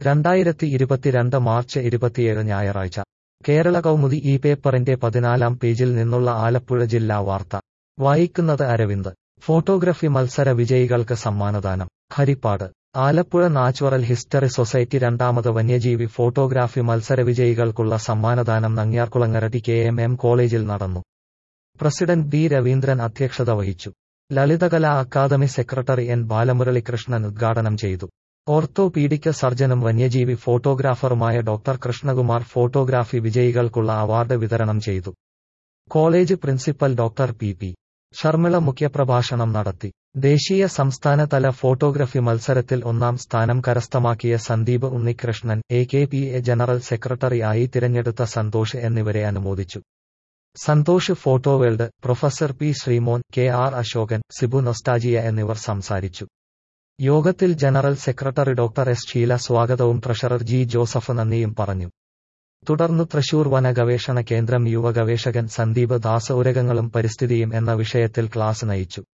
രണ്ടായിരത്തി ഇരുപത്തിരണ്ട് മാർച്ച് ഇരുപത്തിയേഴ് ഞായറാഴ്ച കേരള കൗമുദി ഈ പേപ്പറിന്റെ പതിനാലാം പേജിൽ നിന്നുള്ള ആലപ്പുഴ ജില്ലാ വാർത്ത വായിക്കുന്നത് അരവിന്ദ് ഫോട്ടോഗ്രഫി മത്സര വിജയികൾക്ക് സമ്മാനദാനം Harippad Alappuzha natural history society രണ്ടാമത് വന്യജീവി ഫോട്ടോഗ്രാഫി മത്സര വിജയികൾക്കുള്ള സമ്മാനദാനം Nangiarkulangara T K M M കോളേജിൽ നടന്നു പ്രസിഡന്റ് ബി രവീന്ദ്രൻ അധ്യക്ഷത വഹിച്ചു Lalithakala academy secretary N Balamuralikrishnan ഉദ്ഘാടനം ചെയ്തു ഓർത്തോപീഡിക് സർജനും വന്യജീവി ഫോട്ടോഗ്രാഫറുമായ ഡോക്ടർ കൃഷ്ണകുമാർ ഫോട്ടോഗ്രാഫി വിജയികൾക്കുള്ള അവാർഡ് വിതരണം ചെയ്തു college principal doctor P P Sharmila മുഖ്യപ്രഭാഷണം നടത്തി ദേശീയ സംസ്ഥാനതല ഫോട്ടോഗ്രഫി മത്സരത്തിൽ ഒന്നാം സ്ഥാനം കരസ്ഥമാക്കിയ Sandeep Unnikrishnan A K P A general secretary ആയി തിരഞ്ഞെടുത്ത സന്തോഷ് എന്നിവരെ അനുമോദിച്ചു Santhosh photo world professor P Sreemon K R Asokan Sibu nostalgia എന്നിവർ സംസാരിച്ചു യോഗത്തിൽ general secretary doctor S Sheela സ്വാഗതവും ട്രഷറർ ജി ജോസഫ് നന്ദിയും പറഞ്ഞു തുടർന്ന് തൃശൂർ വന ഗവേഷണ കേന്ദ്രം യുവ ഗവേഷകൻ സന്ദീപ് ദാസ് ഉരകങ്ങളും പരിസ്ഥിതിയും എന്ന വിഷയത്തിൽ ക്ലാസ് നയിച്ചു